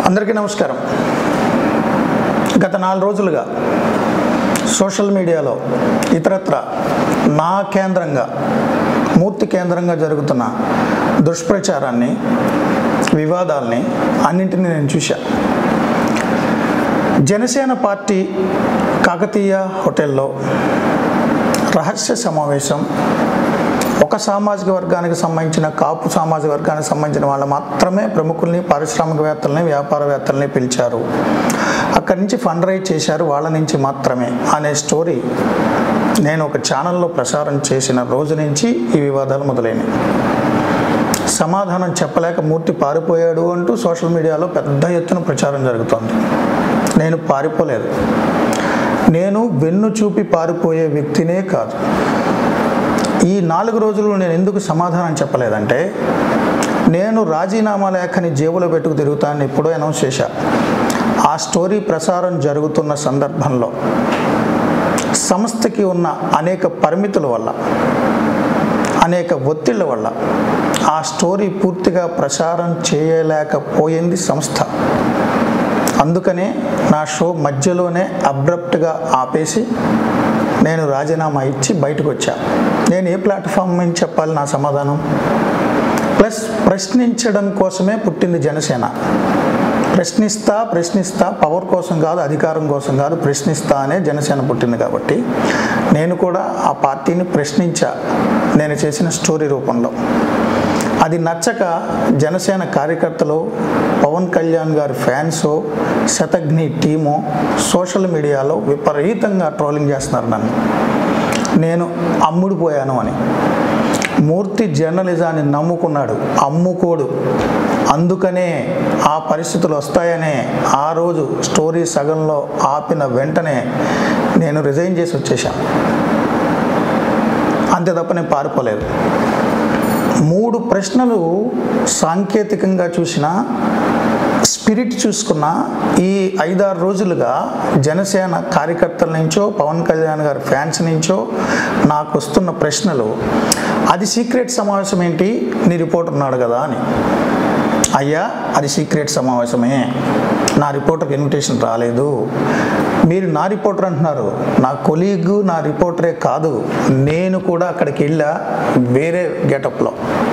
అందరికీ నమస్కారం గత నాలుగు రోజులుగా సోషల్ మీడియాలో ఇతరత్ర నా కేంద్రంగా మూర్తి కేంద్రంగా జరుగుతున్న దుష్ప్రచారాన్ని వివాదాల్ని అన్నింటినీ నేను చూశా జనసేన పార్టీ కాకతీయ హోటల్లో రహస్య సమావేశం ఒక సామాజిక వర్గానికి సంబంధించిన కాపు సామాజిక వర్గానికి సంబంధించిన వాళ్ళు మాత్రమే ప్రముఖుల్ని పారిశ్రామికవేత్తల్ని వ్యాపారవేత్తల్ని పిలిచారు అక్కడి నుంచి ఫండ్ రైజ్ చేశారు వాళ్ళ నుంచి మాత్రమే అనే స్టోరీ నేను ఒక ఛానల్లో ప్రసారం చేసిన రోజు నుంచి ఈ వివాదాలు మొదలైనవి సమాధానం చెప్పలేక మూర్తి పారిపోయాడు అంటూ సోషల్ మీడియాలో పెద్ద ఎత్తున ప్రచారం జరుగుతోంది నేను పారిపోలేదు నేను వెన్ను చూపి పారిపోయే వ్యక్తినే కాదు ఈ నాలుగు రోజులు నేను ఎందుకు సమాధానం చెప్పలేదంటే నేను రాజీనామా లేఖని జేబులో పెట్టుకు తిరుగుతానని ఎప్పుడో అనౌన్స్ చేశా ఆ స్టోరీ ప్రసారం జరుగుతున్న సందర్భంలో సంస్థకి ఉన్న అనేక పరిమితుల వల్ల అనేక ఒత్తిళ్ల వల్ల ఆ స్టోరీ పూర్తిగా ప్రసారం చేయలేకపోయింది సంస్థ అందుకనే నా షో మధ్యలోనే అబ్రప్ట్గా ఆపేసి నేను రాజీనామా ఇచ్చి బయటకు వచ్చా నేను ఏ ప్లాట్ఫామ్ మీద చెప్పాలి నా సమాధానం ప్లస్ ప్రశ్నించడం కోసమే పుట్టింది జనసేన ప్రశ్నిస్తా ప్రశ్నిస్తా పవర్ కోసం కాదు అధికారం కోసం కాదు ప్రశ్నిస్తా అనే జనసేన పుట్టింది కాబట్టి నేను కూడా ఆ పార్టీని ప్రశ్నించా నేను చేసిన స్టోరీ రూపంలో అది నచ్చక జనసేన కార్యకర్తలు పవన్ కళ్యాణ్ గారి ఫ్యాన్స్ శతఘ్ని టీము సోషల్ మీడియాలో విపరీతంగా ట్రోలింగ్ చేస్తున్నారు నన్ను నేను అమ్ముడుపోయాను అని మూర్తి జర్నలిజాన్ని నమ్ముకున్నాడు అమ్ముకోడు అందుకనే ఆ పరిస్థితులు వస్తాయనే ఆ రోజు స్టోరీ సగంలో ఆపిన వెంటనే నేను రిజైన్ చేసి వచ్చేసాను అంతే తప్ప నేను పారిపోలేదు మూడు ప్రశ్నలు సాంకేతికంగా చూసిన స్పిరిట్ చూసుకున్న ఈ ఐదారు రోజులుగా జనసేన కార్యకర్తల నుంచో పవన్ కళ్యాణ్ గారి ఫ్యాన్స్ నుంచో నాకు వస్తున్న ప్రశ్నలు అది సీక్రెట్ సమావేశం ఏంటి నీ రిపోర్టర్ ఉన్నాడు కదా అని అయ్యా అది సీక్రెట్ సమావేశమే నా రిపోర్టర్కి ఇన్విటేషన్ రాలేదు మీరు నా రిపోర్టర్ అంటున్నారు నా కొలీగ్ నా రిపోర్టరే కాదు నేను కూడా అక్కడికి వెళ్ళా వేరే గెటప్లో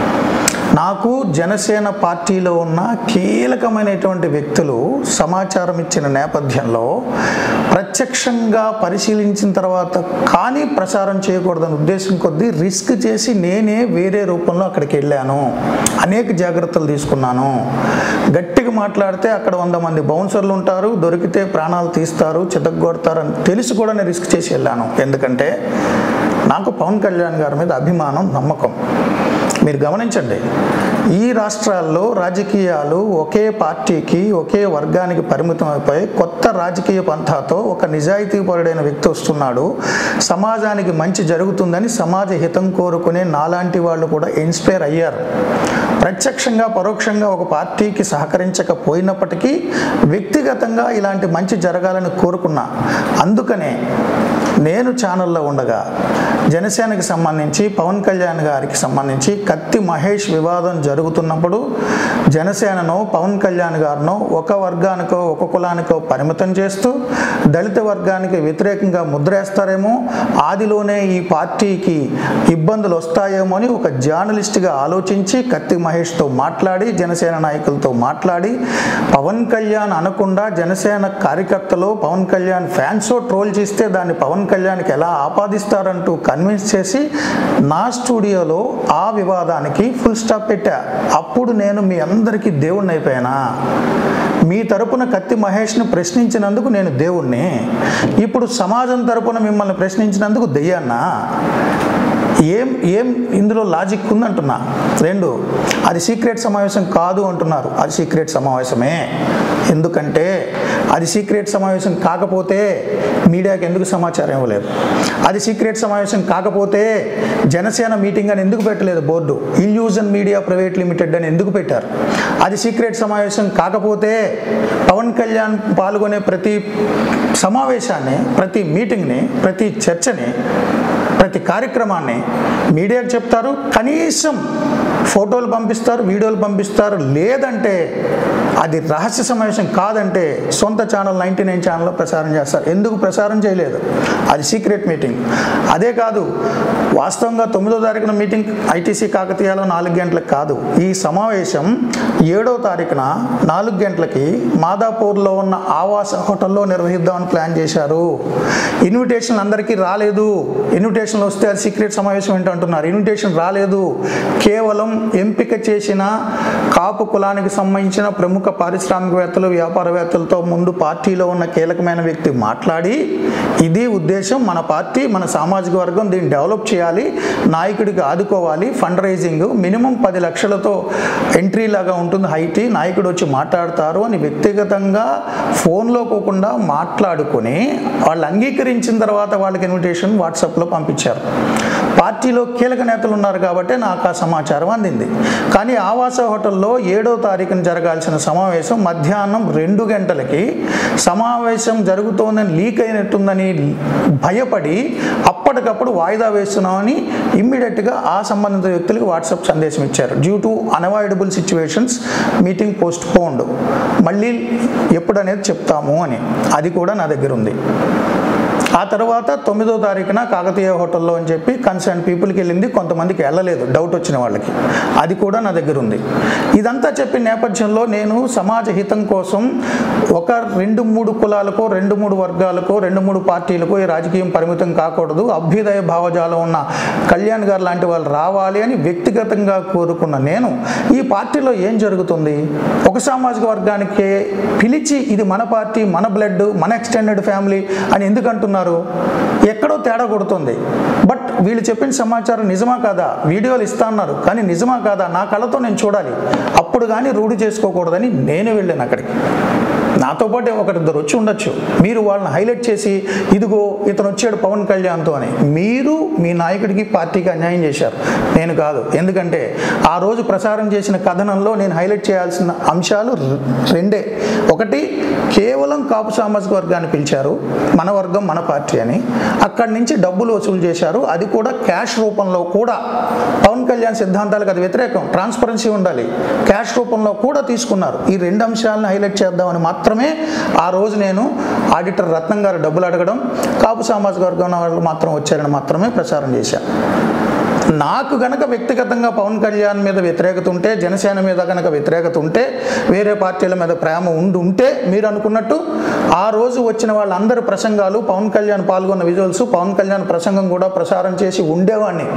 నాకు జనసేన పార్టీలో ఉన్న కీలకమైనటువంటి వ్యక్తులు సమాచారం ఇచ్చిన నేపథ్యంలో ప్రత్యక్షంగా పరిశీలించిన తర్వాత కానీ ప్రసారం చేయకూడదని ఉద్దేశం కొద్దీ రిస్క్ చేసి నేనే వేరే రూపంలో అక్కడికి వెళ్ళాను అనేక జాగ్రత్తలు తీసుకున్నాను గట్టిగా మాట్లాడితే అక్కడ వంద మంది బౌన్సర్లు ఉంటారు దొరికితే ప్రాణాలు తీస్తారు చితగ్గొడతారు అని తెలిసి కూడా నేను రిస్క్ చేసి వెళ్ళాను ఎందుకంటే నాకు పవన్ కళ్యాణ్ గారి మీద అభిమానం నమ్మకం మీరు గమనించండి ఈ రాష్ట్రాల్లో రాజకీయాలు ఒకే పార్టీకి ఒకే వర్గానికి పరిమితం అయిపోయి కొత్త రాజకీయ పంథాతో ఒక నిజాయితీపరుడైన వ్యక్తి వస్తున్నాడు సమాజానికి మంచి జరుగుతుందని సమాజ హితం కోరుకునే నాలాంటి వాళ్ళు కూడా ఇన్స్పైర్ అయ్యారు ప్రత్యక్షంగా పరోక్షంగా ఒక పార్టీకి సహకరించకపోయినప్పటికీ వ్యక్తిగతంగా ఇలాంటి మంచి జరగాలని కోరుకున్నా అందుకనే నేను ఛానల్లో ఉండగా జనసేనకి సంబంధించి పవన్ కళ్యాణ్ గారికి సంబంధించి కత్తి మహేష్ వివాదం జరుగుతున్నప్పుడు జనసేనను పవన్ కళ్యాణ్ గారిను ఒక వర్గానికో ఒక కులానికో పరిమితం చేస్తూ దళిత వర్గానికి వ్యతిరేకంగా ముద్రేస్తారేమో ఆదిలోనే ఈ పార్టీకి ఇబ్బందులు వస్తాయేమో అని ఒక జర్నలిస్ట్గా ఆలోచించి కత్తి మహేష్తో మాట్లాడి జనసేన నాయకులతో మాట్లాడి పవన్ కళ్యాణ్ అనకుండా జనసేన కార్యకర్తలు పవన్ కళ్యాణ్ ఫ్యాన్స్ ట్రోల్ చేస్తే దాన్ని పవన్ కళ్యాణ్కి ఎలా ఆపాదిస్తారంటూ కన్విన్స్ చేసి నా స్టూడియోలో ఆ వివాదానికి ఫుల్ స్టాప్ పెట్టా అప్పుడు నేను మీ అందరికీ దేవుణ్ణి అయిపోయానా మీ తరపున కత్తి మహేష్ను ప్రశ్నించినందుకు నేను దేవుణ్ణి ఇప్పుడు సమాజం తరపున మిమ్మల్ని ప్రశ్నించినందుకు దెయ్యాన్నా ఏం ఏం ఇందులో లాజిక్ ఉందంటున్నా రెండు అది సీక్రెట్ సమావేశం కాదు అంటున్నారు అది సీక్రెట్ సమావేశమే ఎందుకంటే అది సీక్రెట్ సమావేశం కాకపోతే మీడియాకి ఎందుకు సమాచారం ఇవ్వలేదు అది సీక్రెట్ సమావేశం కాకపోతే జనసేన మీటింగ్ అని ఎందుకు పెట్టలేదు board illusion media private limited అని ఎందుకు పెట్టారు అది సీక్రెట్ సమావేశం కాకపోతే పవన్ కళ్యాణ్ పాల్గొనే ప్రతి సమావేశాన్ని ప్రతి మీటింగ్ని ప్రతి చర్చని ప్రతి కార్యక్రమాన్ని మీడియాకు చెప్తారు కనీసం ఫోటోలు పంపిస్తారు వీడియోలు పంపిస్తారు లేదంటే అది రహస్య సమావేశం కాదంటే సొంత ఛానల్ నైంటీ నైన్ ఛానల్లో ప్రసారం చేస్తారు ఎందుకు ప్రసారం చేయలేదు అది సీక్రెట్ మీటింగ్ అదే కాదు వాస్తవంగా తొమ్మిదో తారీఖున మీటింగ్ ఐటీసీ కాకతీయాలో నాలుగు గంటలకు కాదు ఈ సమావేశం ఏడో తారీఖున నాలుగు గంటలకి మాదాపూర్లో ఉన్న ఆవాస హోటల్లో నిర్వహిద్దామని ప్లాన్ చేశారు ఇన్విటేషన్ అందరికీ రాలేదు ఇన్విటేషన్ వస్తే అది సీక్రెట్ సమావేశం ఏంటంటున్నారు ఇన్విటేషన్ రాలేదు కేవలం ఎంపిక చేసిన కాపు కులానికి సంబంధించిన ప్రముఖ పారిశ్రామికవేత్తలు వ్యాపారవేత్తలతో ముందు పార్టీలో ఉన్న కీలకమైన వ్యక్తి మాట్లాడి ఇది ఉద్దేశం మన పార్టీ మన సామాజిక వర్గం దీన్ని డెవలప్ చేయాలి నాయకుడికి ఆదుకోవాలి ఫండ్ రైజింగ్ మినిమం పది లక్షలతో ఎంట్రీ లాగా ఉంటుంది హైటీ నాయకుడు వచ్చి మాట్లాడతారు అని వ్యక్తిగతంగా ఫోన్లో పోకుండా మాట్లాడుకొని వాళ్ళు అంగీకరించిన తర్వాత వాళ్ళకి ఇన్విటేషన్ వాట్సాప్లో పంపించారు పార్టీలో కీలక నేతలు ఉన్నారు కాబట్టి నాకు ఆ సమాచారం అందింది కానీ ఆవాస హోటల్లో ఏడో తారీఖున జరగాల్సిన సమావేశం మధ్యాహ్నం రెండు గంటలకి సమావేశం జరుగుతోందని లీక్ అయినట్టుందని భయపడి అప్పటికప్పుడు వాయిదా వేస్తున్నామని ఇమ్మీడియట్గా ఆ సంబంధిత వ్యక్తులకు వాట్సాప్ సందేశం ఇచ్చారు due to unavoidable situations meeting postponed మళ్ళీ ఎప్పుడనేది చెప్తాము అని అది కూడా నా దగ్గర ఉంది ఆ తర్వాత తొమ్మిదో తారీఖున కాకతీయ హోటల్లో అని చెప్పి కన్సర్న్ పీపుల్కి వెళ్ళింది కొంతమందికి వెళ్ళలేదు డౌట్ వచ్చిన వాళ్ళకి అది కూడా నా దగ్గర ఉంది ఇదంతా చెప్పిన నేపథ్యంలో నేను సమాజ హితం కోసం ఒక రెండు మూడు కులాలకు రెండు మూడు వర్గాలకు రెండు మూడు పార్టీలకు ఈ రాజకీయం పరిమితం కాకూడదు అభ్యుదయ భావజాలం ఉన్న కళ్యాణ్ గారు లాంటి వాళ్ళు రావాలి అని వ్యక్తిగతంగా కోరుకున్న నేను ఈ పార్టీలో ఏం జరుగుతుంది ఒక సామాజిక వర్గానికి పిలిచి ఇది మన పార్టీ మన బ్లడ్ మన ఎక్స్టెండెడ్ ఫ్యామిలీ అని ఎందుకు అంటున్నారు ఎక్కడో తేడా కొడుతుంది బట్ వీళ్ళు చెప్పిన సమాచారం నిజమా కాదా వీడియోలు ఇస్తా అన్నారు కానీ నిజమా కాదా నా కళ్ళతో నేను చూడాలి అప్పుడు కానీ రూఢి చేసుకోకూడదని నేను వెళ్ళాను అక్కడికి నాతో పాటు ఒకరిద్దరు వచ్చి ఉండొచ్చు మీరు వాళ్ళని హైలైట్ చేసి ఇదిగో ఇతను వచ్చాడు పవన్ కళ్యాణ్తో అని మీరు మీ నాయకుడికి పార్టీకి అన్యాయం చేశారు నేను కాదు ఎందుకంటే ఆ రోజు ప్రసారం చేసిన కథనంలో నేను హైలైట్ చేయాల్సిన అంశాలు రె- రెండే ఒకటి కేవలం కాపు సామాజిక వర్గాన్ని పిలిచారు మన వర్గం మన పార్టీ అని అక్కడి నుంచి డబ్బులు వసూలు చేశారు అది కూడా క్యాష్ రూపంలో కూడా పవన్ కళ్యాణ్ సిద్ధాంతాలకు అది వ్యతిరేకం ట్రాన్స్పరెన్సీ ఉండాలి క్యాష్ రూపంలో కూడా తీసుకున్నారు ఈ రెండు అంశాలను హైలైట్ చేద్దామని మాత్రమే ఆ రోజు నేను ఆడిటర్ రత్నం గారు డబ్బులు అడగడం కాపు సామాజిక వర్గం వాళ్ళు మాత్రం వచ్చారని మాత్రమే ప్రచారం చేశాను నాకు గనక వ్యక్తిగతంగా పవన్ కళ్యాణ్ మీద వ్యతిరేకత ఉంటే జనసేన మీద గనక వ్యతిరేకత ఉంటే వేరే పార్టీల మీద ప్రేమ ఉండి ఉంటే మీరు అనుకున్నట్టు ఆ రోజు వచ్చిన వాళ్ళందరి ప్రసంగాలు పవన్ కళ్యాణ్ పాల్గొన్న విజువల్స్ పవన్ కళ్యాణ్ ప్రసంగం కూడా ప్రసారం చేసి ఉండేవాడిని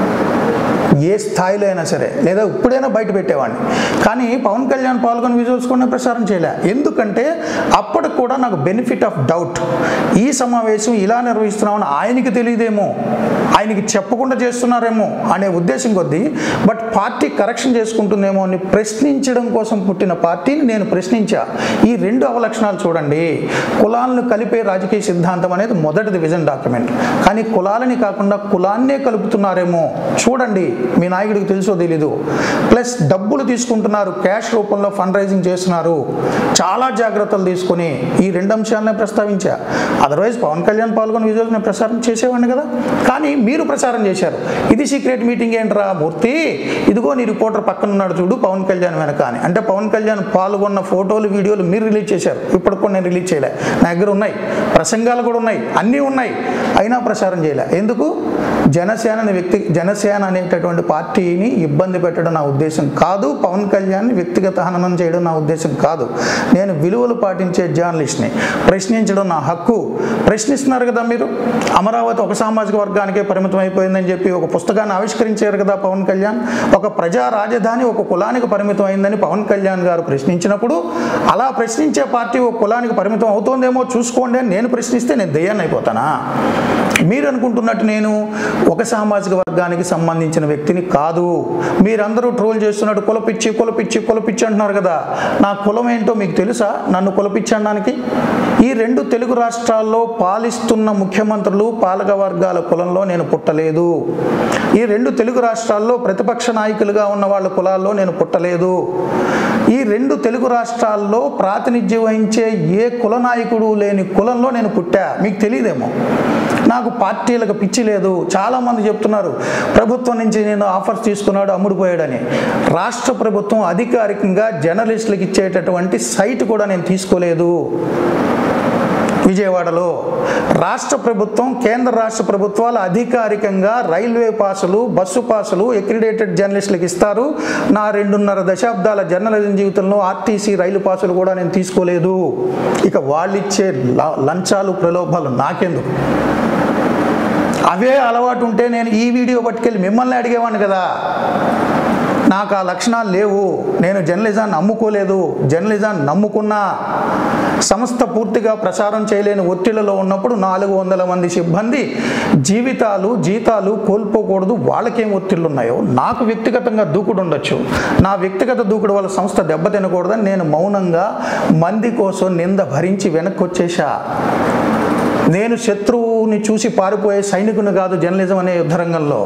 ఏ స్థాయిలో అయినా సరే లేదా ఇప్పుడైనా బయట పెట్టేవాడిని కానీ పవన్ కళ్యాణ్ పాల్గొని విజువల్స్ కూడా ప్రసారం చేయలే ఎందుకంటే అప్పటికి కూడా నాకు బెనిఫిట్ ఆఫ్ డౌట్ ఈ సమావేశం ఇలా నిర్వహిస్తున్నామని ఆయనకి తెలియదేమో ఆయనకి చెప్పకుండా చేస్తున్నారేమో అనే ఉద్దేశం కొద్దీ బట్ పార్టీ కరెక్షన్ చేసుకుంటుందేమో అని ప్రశ్నించడం కోసం పుట్టిన పార్టీని నేను ప్రశ్నించా ఈ రెండు అవలక్షణాలు చూడండి కులాలను కలిపే రాజకీయ సిద్ధాంతం అనేది మొదటిది విజన్ డాక్యుమెంట్ కానీ కులాలని కాకుండా కులాన్నే కలుపుతున్నారేమో చూడండి మీ నాయకుడికి తెలుసో తెలీదు ప్లస్ డబ్బులు తీసుకుంటున్నారు క్యాష్ రూపంలో ఫండ్ రైజింగ్ చేస్తున్నారు చాలా జాగ్రత్తలు తీసుకొని ఈ రెండు అంశాలనే ప్రస్తావించా అదర్వైజ్ పవన్ కళ్యాణ్ పాల్గొని విజువల్స్ నేను ప్రసారం చేసేవాడిని కదా కానీ మీరు ప్రచారం చేశారు ఇది సీక్రెట్ మీటింగ్ ఏంట్రా మూర్తి ఇదిగో నీ రిపోర్టర్ పక్కన ఉన్నాడు చూడు పవన్ కళ్యాణ్ వెనక అని అంటే పవన్ కళ్యాణ్ పాల్గొన్న ఫోటోలు వీడియోలు మీరు రిలీజ్ చేశారు ఇప్పుడు కూడా నేను రిలీజ్ చేయలే నా దగ్గర ఉన్నాయి ప్రసంగాలు కూడా ఉన్నాయి అన్నీ ఉన్నాయి అయినా ప్రచారం చేయలే ఎందుకు జనసేన అనే వ్యక్తి జనసేన అనేటటువంటి పార్టీని ఇబ్బంది పెట్టడం నా ఉద్దేశం కాదు పవన్ కళ్యాణ్ని వ్యక్తిగత హననం చేయడం నా ఉద్దేశం కాదు నేను విలువలు పాటించే జర్నలిస్ట్ని ప్రశ్నించడం నా హక్కు ప్రశ్నిస్తున్నారు కదా మీరు అమరావతి ఒక సామాజిక వర్గానికే పరిమితం అయిపోయిందని చెప్పి ఒక పుస్తకాన్ని ఆవిష్కరించారు కదా పవన్ కళ్యాణ్ ఒక ప్రజా రాజధాని ఒక కులానికి పరిమితం అయిందని పవన్ కళ్యాణ్ గారు ప్రశ్నించినప్పుడు అలా ప్రశ్నించే పార్టీ ఒక కులానికి పరిమితం అవుతోందేమో చూసుకోండి అని నేను ప్రశ్నిస్తే నేను దయ్యాన్ని అయిపోతానా మీరు అనుకుంటున్నట్టు నేను ఒక సామాజిక వర్గానికి సంబంధించిన వ్యక్తిని కాదు మీరందరూ ట్రోల్ చేస్తున్నట్టు కులపిచ్చి కులపిచ్చి కులపిచ్చి అంటున్నారు కదా నా కులం ఏంటో మీకు తెలుసా నన్ను కులపిచ్చి అనడానికి ఈ రెండు తెలుగు రాష్ట్రాల్లో పాలిస్తున్న ముఖ్యమంత్రులు పాలక వర్గాల కులంలో నేను పుట్టలేదు ఈ రెండు తెలుగు రాష్ట్రాల్లో ప్రతిపక్ష నాయకులుగా ఉన్న వాళ్ళ కులాల్లో నేను పుట్టలేదు ఈ రెండు తెలుగు రాష్ట్రాల్లో ప్రాతినిధ్యం వహించే ఏ కుల నాయకుడు లేని కులంలో నేను పుట్టా మీకు తెలియదేమో నాకు పార్టీలకు పిచ్చి లేదు చాలామంది చెప్తున్నారు ప్రభుత్వం నుంచి నేను ఆఫర్స్ తీసుకున్నాడు అమ్ముడుపోయాడని రాష్ట్ర ప్రభుత్వం అధికారికంగా జర్నలిస్టులకు ఇచ్చేటటువంటి సైట్ కూడా నేను తీసుకోలేదు విజయవాడలో రాష్ట్ర ప్రభుత్వం కేంద్ర రాష్ట్ర ప్రభుత్వాలు అధికారికంగా రైల్వే పాసులు బస్సు పాసులు ఎక్రిడేటెడ్ జర్నలిస్టులకు ఇస్తారు నా రెండున్నర దశాబ్దాల జర్నలిజం జీవితంలో ఆర్టీసీ రైలు పాసులు కూడా నేను తీసుకోలేదు ఇక వాళ్ళు ఇచ్చే ల- లంచాలు ప్రలోభాలు నాకెందుకు అవే అలవాటు ఉంటే నేను ఈ వీడియో పట్టుకెళ్ళి మిమ్మల్ని అడిగేవాడిని కదా నాకు ఆ లక్షణాలు లేవు నేను జర్నలిజాన్ని నమ్ముకోలేదు జర్నలిజాన్ని నమ్ముకున్నా సంస్థ పూర్తిగా ప్రసారం చేయలేని ఒత్తిళ్లలో ఉన్నప్పుడు నాలుగు వందల మంది సిబ్బంది జీవితాలు జీతాలు కోల్పోకూడదు వాళ్ళకేం ఒత్తిళ్ళు ఉన్నాయో నాకు వ్యక్తిగతంగా దూకుడు ఉండొచ్చు నా వ్యక్తిగత దూకుడు వల్ల సంస్థ దెబ్బతినకూడదని నేను మౌనంగా మంది కోసం నింద భరించి వెనక్కి వచ్చేసా నేను శత్రువుని చూసి పారిపోయే సైనికుని కాదు జర్నలిజం అనే యుద్ధరంగంలో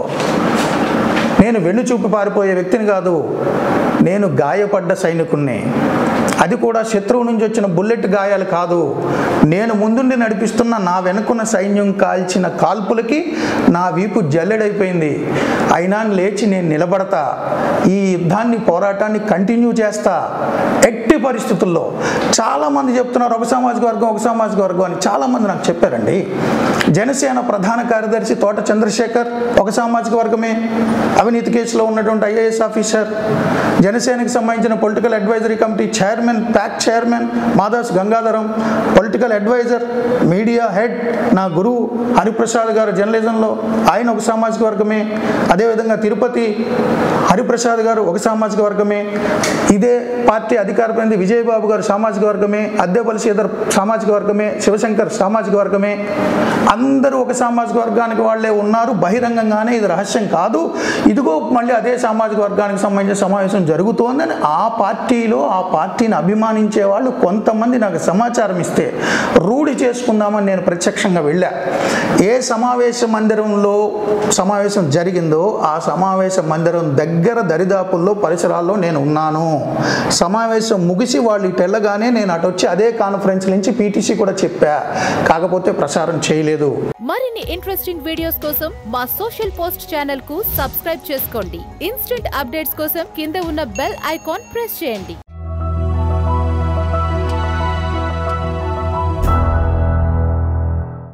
నేను వెన్నుచూపి పారిపోయే వ్యక్తిని కాదు నేను గాయపడ్డ సైనికుణ్ణి అది కూడా శత్రువు నుంచి వచ్చిన బుల్లెట్ గాయాలు కాదు నేను ముందుండి నడిపిస్తున్న నా వెనుకున్న సైన్యం కాల్చిన కాల్పులకి నా వీపు జల్లెడైపోయింది అయినా లేచి నేను నిలబడతా ఈ యుద్ధాన్ని పోరాటాన్ని కంటిన్యూ చేస్తా ఎట్టి పరిస్థితుల్లో చాలామంది చెప్తున్నారు ఒక సామాజిక వర్గం ఒక సామాజిక వర్గం అని చాలామంది నాకు చెప్పారండి జనసేన ప్రధాన కార్యదర్శి తోట చంద్రశేఖర్ ఒక సామాజిక వర్గమే అవినీతి కేసులో ఉన్నటువంటి ఐఏఎస్ ఆఫీసర్ జనసేనకి సంబంధించిన political advisory committee chairman PAC chairman Madas Gangadharam political advisor media head నా గురువు హరిప్రసాద్ గారు జర్నలిజంలో ఆయన ఒక సామాజిక వర్గమే అదేవిధంగా తిరుపతి హరిప్రసాద్ గారు ఒక సామాజిక వర్గమే ఇదే పార్టీ అధికార ప్రతినిధి విజయబాబు గారు సామాజిక వర్గమే అద్దెపల్లి శ్రీధర్ సామాజిక వర్గమే శివశంకర్ సామాజిక వర్గమే అందరూ ఒక సామాజిక వర్గానికి వాళ్ళే ఉన్నారు బహిరంగంగానే ఇది రహస్యం కాదు ఇదిగో మళ్ళీ అదే సామాజిక వర్గానికి సంబంధించిన సమావేశం జరుగుతోందని ఆ పార్టీలో ఆ పార్టీని అభిమానించే వాళ్ళు కొంతమంది నాకు సమాచారం ఇస్తే రూఢి చేసుకుందామని నేను ప్రత్యక్షంగా వెళ్ళా ఏ సమావేశ మందిరంలో సమావేశం జరిగిందో ఆ సమావేశ మందిరం దగ్గర దరిదాపుల్లో పరిసరాల్లో నేను ఉన్నాను సమావేశం ముగిసి వాళ్ళు ఇటు వెళ్ళగానే నేను అటు వచ్చి అదే కాన్ఫరెన్స్ నుంచి పీటీసీ కూడా చెప్పా కాకపోతే ప్రసారం చేయలేదు మరిన్ని ఇంట్రెస్టింగ్ వీడియోస్ కోసం మా సోషల్ పోస్ట్ ఛానల్ కు సబ్స్క్రైబ్ చేసుకోండి ఇన్స్టెంట్ అప్డేట్స్ కోసం కింద ఉన్న బెల్ ఐకాన్ ప్రెస్ చేయండి